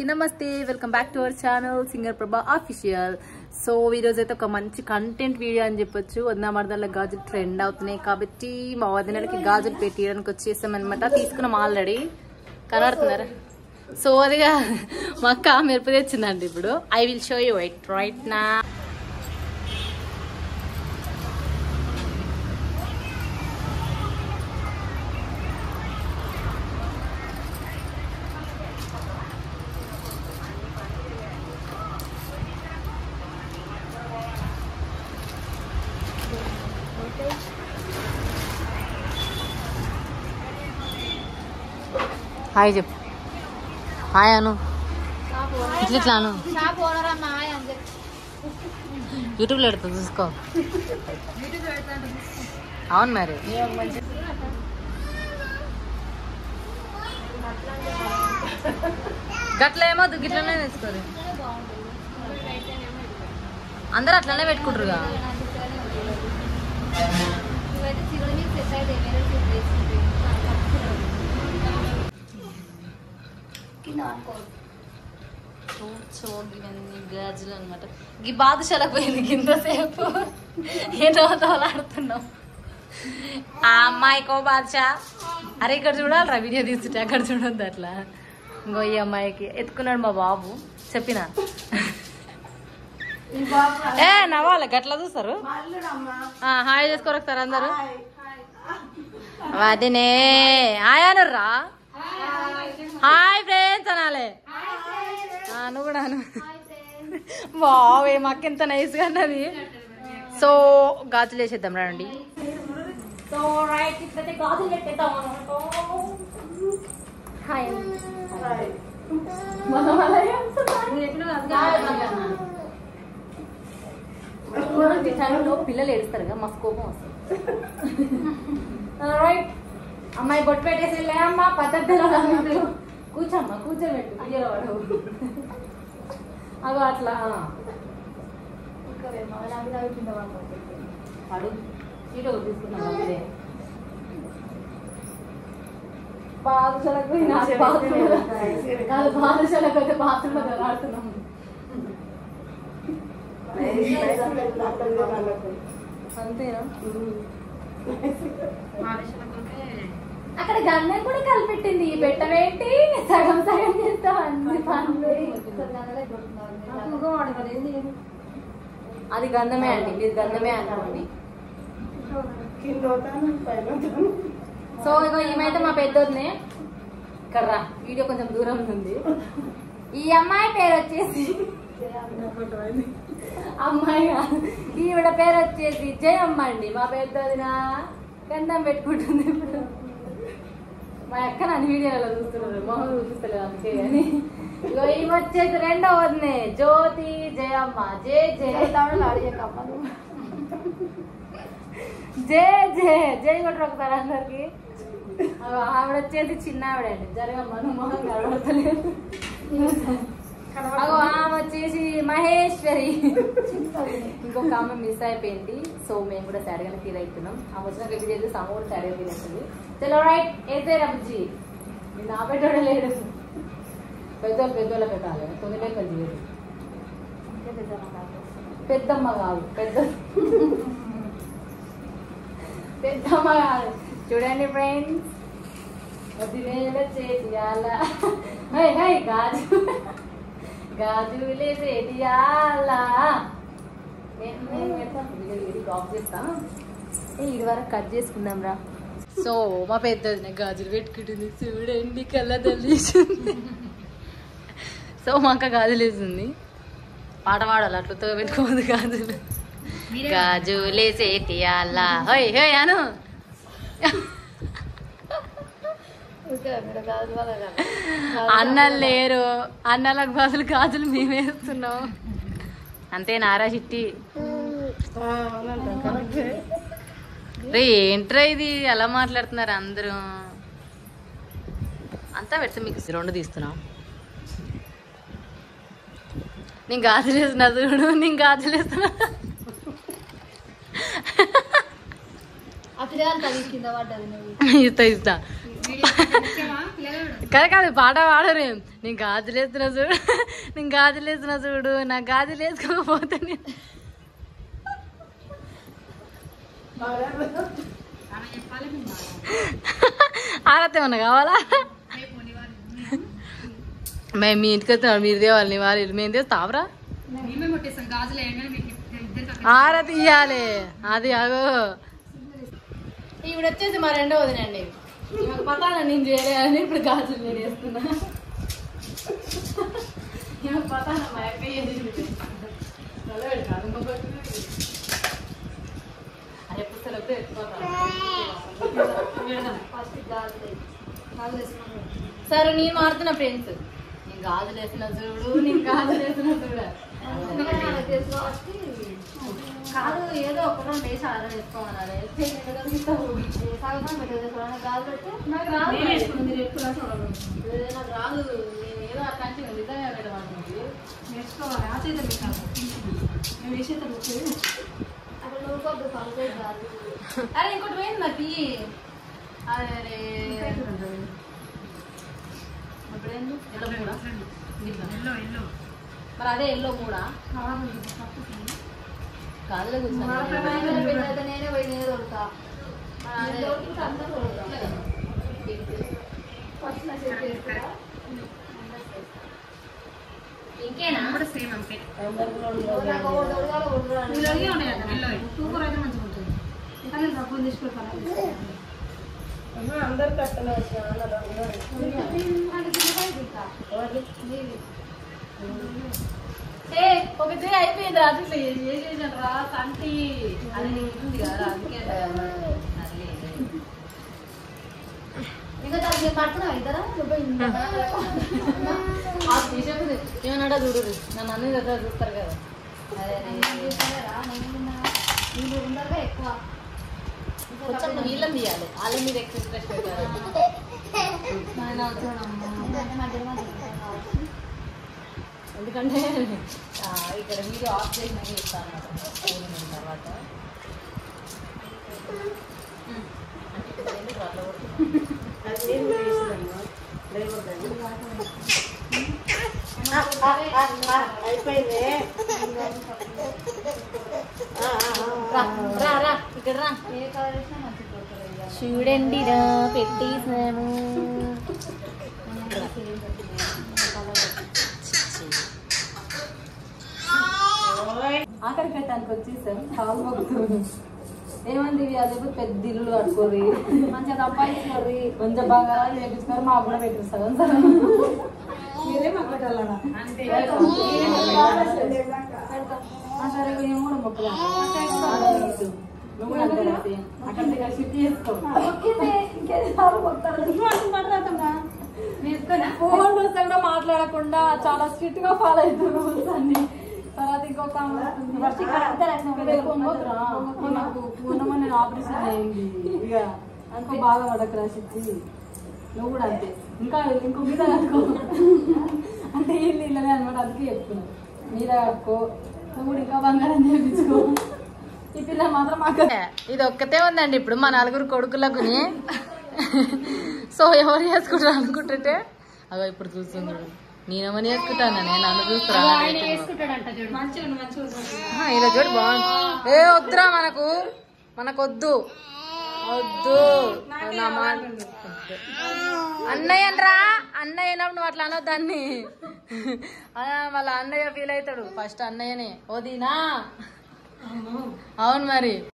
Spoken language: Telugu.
అందరికీ నమస్తే welcome back to our channel singer Prabha official so ఈరోజు అయితే ఒక మంచి కంటెంట్ వీడియో అని చెప్పొచ్చు వదిన మరదల గాజులు ట్రెండ్ అవుతున్నాయి కాబట్టి మా వదినలకి గాజులు పెట్టియడానికి వచ్చేసాం అనమాట తీసుకున్నాం ఆల్రెడీ కనబడుతున్నారా సో అదిగా మా అక్క మెరుపు తెచ్చిందండి ఇప్పుడు I will show you white right నా హాయ్ చెప్పు హాయ్ అను ఇట్లా ఇట్లా అను యూట్యూబ్లో పెడతా చూసుకో అవును మరి గట్ల ఏమో గిట్లనే తెచ్చుకోరు అందరు అట్లనే పెట్టుకుంటారుగా గాజులు అనమాట ఈ బాదుషాలకు పోయింది కిందసేపు ఏదో తోలాడుతున్నాం ఆ అమ్మాయికో బాదుషా అరే ఇక్కడ చూడాలిరా వీడియో తీసుకుంటే అక్కడ చూడొద్దు అట్లా ఇంకో ఈ అమ్మాయికి ఎత్తుకున్నాడు మా బాబు చెప్పిన ఏ నవ్వాలి గట్లా చూస్తారు ఆ, హాయ్ చేసుకోరు ఒకసారి అందరు వదినే హాయ్ అనుర్రా హాయ్ ఫ్రెండ్స్ అనాలే ఆ, నువ్వు కూడా అను బావే మాకు ఎంత నైస్గా అన్నది సో గాజులు వేసేద్దాం రండి సో రైట్ ఇప్పుడైతే గాజులు పెట్టేద్దాం హాయ్ టైంలో పిల్లలు ఏడుస్తారు మస్తు కోపం వస్తుంది రైట్ అమ్మాయి బొట్టు పెట్టేసి వెళ్ళే అమ్మ పద్ధతిలో మీరు కూర్చోమ్మా కూర్చోబెట్టు పిల్లవాడు అగో అట్లా అడు సీట్ ఒకటి తీసుకున్నాం అప్పుడే బాదుషలకు పోయినా బాత్రూమ్ కాదు బాదుషలకు అయితే బాత్రూమ్ లో ఆడుతున్నాం అంతేనా అక్కడ గన్నం కూడా కలిపెట్టింది ఈ పెట్టవేంటి సగం సగం చేస్తాం అన్ని పనులు అది గంధమే అండి మీరు గంధమే అనుకోండి సో ఇగో ఈమైతే మా పెద్దోదినే ఇక్కడ రా వీడియో కొంచెం దూరం ఉంది ఈ అమ్మాయి పేరు వచ్చేసి అమ్మాయి కాదు. ఈవిడ పేరు వచ్చేసి జయమ్మ అండి మా పెద్దదిన గంధం పెట్టుకుంటుంది ఇప్పుడు మా అక్క నన్ను వీడియోలో చూస్తున్నారు మొహం చూపిస్తలేదు అందుకే కానీ ఇగో ఈమె వచ్చేసి రెండవ వదినే జ్యోతి జయమ్మ జే జయ జే జే జై కొట్టరు ఒకసారి అందరికి అగో ఆవిడ వచ్చేసి చిన్న ఆవిడ అండి జరగమ్మ నువ్వు మొహం కనబడతలేదు అగో ఆమె వచ్చేసి మహేశ్వరి ఇంకొక ఆమె మిస్ అయిపోయింది సో మేము కూడా సాడ్గానే ఫీల్ అవుతున్నాం ఆమె వచ్చిన గట్టి చేసి ఆమె కూడా సాడ్గా ఫీల్ అవుతుంది చలో రైట్ అయితే రబ్బుజీ నేను నా పెట్టాడు లేడు పెద్దోళ్ళు పెద్దోళ్ళ పెట్టాలి తొమ్మిది లెక్కలు చేయదు పెద్దమ్మ కాదు పెద్ద పెద్దమ్మ కాదు చూడండి ఫ్రెండ్స్ వదిలేల చేతియాల హై హై గాజు గాజులే చేతియాల నేను నేను పెడతాను వీడియో ఇది ఆఫ్ చేస్తాను ఏ ఇది వరకు కట్ చేసుకుందాం రా సో మా పెద్దది గాజులు పెట్టుకుంటుంది చూడండి కళ్ళ తల్లిస్తుంది సో మా అక్క గాజులు వేసింది పాట పాడాలి అట్లతో పెట్టుకోవద్దు గాజులు గాజులే చేతియాల హోయ్ హోయ్ అను అన్నలు లేరు అన్నలకు బదులు గాజులు మేము వేస్తున్నాం అంతే నారా చిట్టి రే ఏంట్రా ఇది ఎలా మాట్లాడుతున్నారు అందరూ అంతా పెడితే మీకు రెండు తీస్తున్నాం నేను గాజులు వేస్తున్నా చూడు నేను గాజులు వేస్తున్నా ఆ పిల్లగాని తగిలి కింద పడ్డది నువ్వు ఇస్తా ఇస్తా ముఖ్యమా పిల్లగాడు కాదు కాదు పాట పాడరు నేను గాజులు వేస్తున్నా చూడు నేను గాజులు వేస్తున్నా చూడు నా గాజులు వేసుకోకపోతే నేను ఆరతి ఏమన్నా కావాలా మేము మీ ఇంటికి వస్తున్నాం మీరు తేవాలి నీ వాళ్ళు మేము తెస్తావరా మేమే కొట్టేస్తాం గాజులు వేయగానే మీకు ఇద్దరికి ఆరతి ఇయ్యాలి అది అగో ఈవిడ వచ్చేసి మా రెండో వదినండి ఈమెకు పతాన నేను చేయలే అని ఇప్పుడు గాజులు నేను వేస్తున్నా ఈమెకు పతాన మా అక్క చేసింది నల్లగాడు కాదు, ఇంకొకటి అది ఎప్పుడు సెలవు సరే నేను మారుతున్నా ఫ్రెండ్స్ నేను గాజులు వేసిన చూడు నేను గాజులు వేసిన చూడ కాదు ఏదో ఒక రెండు వేసి ఆర్డర్ చేసుకోమన్నారు నాకు రాదు నేను వేసుకున్నాను, మీరు ఎక్కువ చూడరు. ఏ, నాకు రాదు నేను ఏదో అట్లా అంటే నిజంగా పెట్టమంటుంది నేర్చుకోవాలి ఆ చేత మీకు కాదు. మేము వేసేది వచ్చేది అరే ఇంకోటి పోయింది నాకు అరే ఇప్పుడేంది ఎల్లో మూడా ఎల్లో ఎల్లో మరి అదే ఎల్లో మూడా కాదులే నేనే పోయి నేనే దొరుకుతా ఇంకేనా కూడా సేమ్ అంతే నాకు ఒకటి దొరకాలి, ఒకటి దొరకాలి. మీరు అడిగే ఉన్నాయి కదా ఎల్లో టూ ఫోర్ అయితే మంచిగా ఉంటుంది కానీ డబ్బులు తీసుకుంటాను ఏ ఒకటి అయిపోయింది రా అట్లా చేసేసాను రా సంటి అది నీకు ఉంది కదా అందుకే అట్లా. ఇంకా దానికి పడుతున్నావా ఇద్దరా? నువ్వు ఇంకా ఆ తీసేది ఏమన్నాడా చూడు నన్ను అన్ని దగ్గర చూస్తారు కదా అదే నేను చూసానురా, నేను ఉన్నా. వీళ్ళు ఉండరుగా ఎక్కువ కొంచెం వీళ్ళని తీయాలి వాళ్ళ మీద ఎక్కువ ఇంట్రెస్ట్ పెట్టారు ఆయన అవసరమమ్మా. ఎందుకంటే మధ్యలో మధ్యలో ఉంటాం కాబట్టి. ఎందుకంటే ఆ, ఇక్కడ వీడియో ఆఫ్ చేసినాక ఇస్తాను తర్వాత ఉమ్. అంటే ఇప్పుడు ఎందుకు అట్లా కొడుతున్నావు? రా, రా రా ఇక్కడ రా ఏ కలర్ వేసినా మంచిగా దొరుకుతుంది ఇక. చూడండి రా పెట్టేసాను ఆఖరి పెట్టడానికి వచ్చేసాం చాలా మొక్కుతుంది ఏమంది ఇవి అదే పెద్ద ఇల్లు కట్టుకోరి మంచిగా సంపాదించుకోర్రి. కొంచెం బంగారాలు చేపించుకొని మాకు కూడా పెట్టిస్తాను సరే మీరే మాకు పెట్టాలన్నా అంతే సరే మేము కూడా మొక్కలు నువ్వు కూడా అంతే రాసి. అక్కడ దగ్గర షిఫ్ట్ చేసుకో ఫోన్ చూస్తే కూడా మాట్లాడకుండా చాలా స్ట్రిక్ట్ గా ఫాలో అవుతారు రూల్స్ అన్ని తర్వాత ఇంకొక ఆమె వస్తుంది. ఇక్కడ ఎక్కువ పోతురా? నాకు పూర్ణమ నేను ఆపరేషన్ అయింది ఇక అనుకో బాగా పడక రాసిచ్చి నువ్వు కూడా అంతే ఇంకా ఇంకో మీద కట్టుకో అంటే వీళ్ళు ఇళ్ళనే అనమాట అందుకే చెప్తున్నా మీద కట్టుకో నువ్వు కూడా ఇంకా బంగారం చేయించుకో ఈ పిల్ల మాత్రం మాకు ఇది ఒక్కతే ఉందండి ఇప్పుడు మా నలుగురు కొడుకులకుని సో ఎవరు చేసుకుంటారు అనుకుంటుంటే అగో ఇప్పుడు చూస్తుంది నేనేమని చేసుకుంటాను నేను నన్ను చూస్తున్నా వేసుకుంటాడంట చూడు మంచిగా ఉంది, మంచిగా ఉంది. ఇలా చూడు బాగుంది ఏ వద్దురా మనకు మనకు వద్దు వద్దు నా మాట వద్దు. అన్నయ్య రా అన్నయ్య అయినప్పుడు నువ్వు అట్లా అనొద్దాన్ని మళ్ళీ అన్నయ్య ఫీల్ అవుతాడు ఫస్ట్ అన్నయ్యనే వదినా అవును మరి